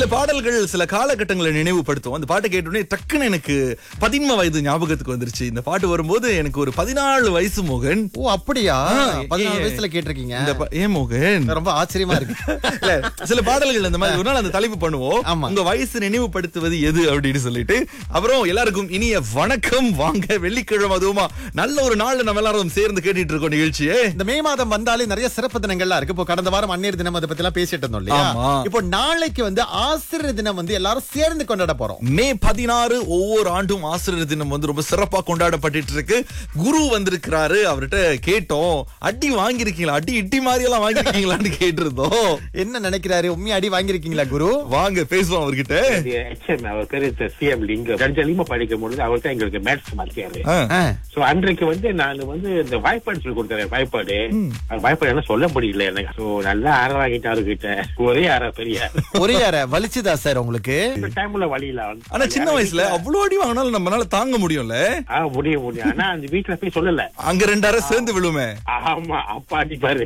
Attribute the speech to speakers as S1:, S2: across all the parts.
S1: சில பாடல்கள் சில காலகட்டங்களை நினைவுபடுத்தும் அந்த பாட்டை கேட்டோடனே டக்குன்னு எனக்கு பதின்ம வயது ஞாபகத்துக்கு வந்துருச்சு இந்த பாட்டு வரும்போது எனக்கு ஒரு பதினாலு வயசு மோகன்
S2: ஓ அப்படியா
S1: ஆ,
S2: பதினாலு
S1: ஏ-
S2: வயசுல கேட்டிருக்கீங்க
S1: இந்த பா- ஏன் மோகன்
S2: ரொம்ப ஆச்சரியமா இருக்கு
S1: இல்ல சில பாடல்கள் அந்த மாதிரி ஒரு நாள் அந்த தலைப்பு பண்ணுவோம்
S2: ஆமா.
S1: உங்க வயசு நினைவுபடுத்துவது எது அப்படின்னு சொல்லிட்டு அப்புறம் எல்லாருக்கும் இனிய வணக்கம் வாங்க வெள்ளிக்கிழமை அதுவுமா நல்ல ஒரு நாள் நம்ம எல்லாரும் சேர்ந்து கேட்டுட்டு இருக்கோம் நிகழ்ச்சியே
S2: இந்த மே மாதம் வந்தாலே நிறைய சிறப்பு தினங்கள்லாம் இருக்கு இப்போ கடந்த வாரம் அந்நியர் தினம் அதை பத்தி எல்லாம் பேசிட்டு இருந்தோம் இல்லையா
S1: ஆமா.
S2: இப்போ நாளைக்கு வந்து ஆசிரியர் தினம் வந்து எல்லாரும் சேர்ந்து கொண்டாட போறோம்
S1: மே பதினாறு ஒவ்வொரு ஆண்டும் ஆசிரியர் தினம் வந்து ரொம்ப சிறப்பா கொண்டாடப்பட்டு இருக்கு குரு வந்திருக்கிறாரு அவர்கிட்ட கேட்டோம் அடி வாங்கியிருக்கீங்களா அடி இட்டி மாதிரி எல்லாம் வாங்கிருக்கீங்களான்னு கேட்டிருந்தோம்
S2: என்ன நினைக்கிறாரு உண்மையா அடி வாங்கியிருக்கீங்களா குரு
S1: வாங்க பேசுவோம் அவர்கிட்ட
S3: HM அவர் பேரு சிஎம் லிங்கம் ஜட்ஜலிமா படிக்கும் பொழுது அவர் தான் எங்களுக்கு மேத்ஸ் மாத்தியாரு
S1: ஆ.
S2: ஆ,
S3: சோ அன்றைக்கு வந்து நான் வந்து இந்த வாய்ப்பாடு சொல்லி கொடுத்தாரு வாய்ப்பாடு அந்த வாய்ப்பாடு என்ன சொல்ல முடியல எனக்கு சோ நல்லா ஆற வாங்கிட்டாரு கிட்ட ஒரே ஆற பெரிய
S2: ஒரே அறை வலிச்சுதா சார் உங்களுக்கு
S3: இந்த டைம்ல வழியில
S1: ஆனா சின்ன வயசுல அவ்வளவு அடி வாங்கினாலும் நம்மளால தாங்க முடியும்ல
S3: ஆ முடியும் முடியும் ஆனா அந்த வீட்டுல போய் சொல்லல
S1: அங்க ரெண்டாயிரம் சேர்ந்து விழுமே
S3: ஆமா அப்பா அடிப்பாரு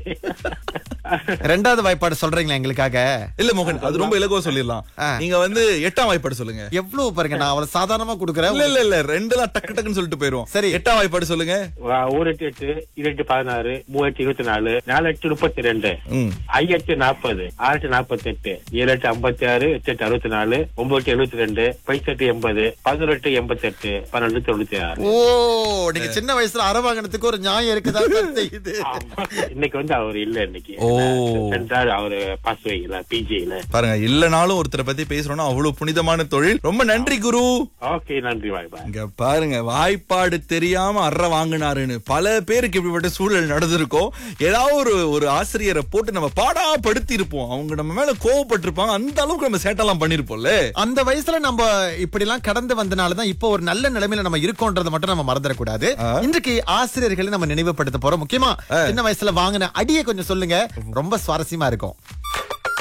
S2: ரெண்டாவது வாய்ப்பாடு சொல்றீங்களா எங்களுக்காக
S1: இல்ல மோகன் அது ரொம்ப இலகுவா சொல்லிடலாம்
S2: ஆ.
S1: நீங்க வந்து எட்டாம் வாய்ப்பாடு சொல்லுங்க
S2: எவ்வளவு பாருங்க நான் அவளை சாதாரணமா கொடுக்குறேன்
S1: இல்ல இல்ல இல்ல ரெண்டுலாம் டக்கு டக்குன்னு சொல்லிட்டு போயிருவோம்
S2: சரி.
S1: எட்டாம் வாய்ப்பாடு சொல்லுங்க
S3: வா, ஒரு எட்டு எட்டு இரண்டு பதினாறு மூவாயிரத்தி இருபத்தி நாலு நாலு எட்டு முப்பத்தி ரெண்டு
S1: ம்.
S3: ஐஎட்டு நாற்பது ஆறு எட்டு நாற்பத்தி எட்டு ஏழு எட்டு ஐம்பத்தி ஆறு எட்டு எட்டு அறுபத்தி நாலு ஒன்பது எட்டு எழுபத்தி ரெண்டு பைசெட்டு எண்பது பதினெட்டு எண்பத்தி எட்டு பன்னெண்டு தொண்ணூத்தி ஆறு
S2: ஓ நீங்க சின்ன வயசுல அரை வாங்கினதுக்கு ஒரு நியாயம் இருக்குதா செய்யுது
S3: ஆமா. இன்னைக்கு வந்து அவர் இல்ல இன்னைக்கு
S1: ஓ.
S3: சென்றார் அவரு பாஸ் வைக்கல பிஜில
S1: பாருங்க இல்லனாலும் ஒருத்தரை பத்தி பேசுறோம்னா அவ்வளவு புனிதமான தொழில் ரொம்ப நன்றி குரு
S3: ஓகே நன்றி பாய் பாய்
S1: இங்க பாருங்க வாய்ப்பாடு தெரியாம அற வாங்கினாருன்னு பல பேருக்கு இப்படிப்பட்ட சூழல் நடந்திருக்கும் ஏதாவது ஒரு ஒரு ஆசிரியரை போட்டு நம்ம பாடா படுத்தி இருப்போம் அவங்க நம்ம மேல கோவப்பட்டிருப்பாங்க அந்த அளவுக்கு நம்ம சேட்டெல்லாம் பண்ணிருப்போம்ல
S2: அந்த வயசுல நம்ம இப்படி எல்லாம் கடந்து வந்தனாலதான் இப்போ ஒரு நல்ல நிலைமையில நம்ம இருக்கோன்றதை மட்டும் நம்ம மறந்துடக்கூடாது இன்றைக்கு ஆசிரியர்களை நம்ம நினைவுபடுத்த போறோம் முக்கியமா சின்ன வயசுல வாங்கின அடியை கொஞ்சம் சொல்லுங்க ரொம்ப சுவாரஸ்யமா இருக்கும்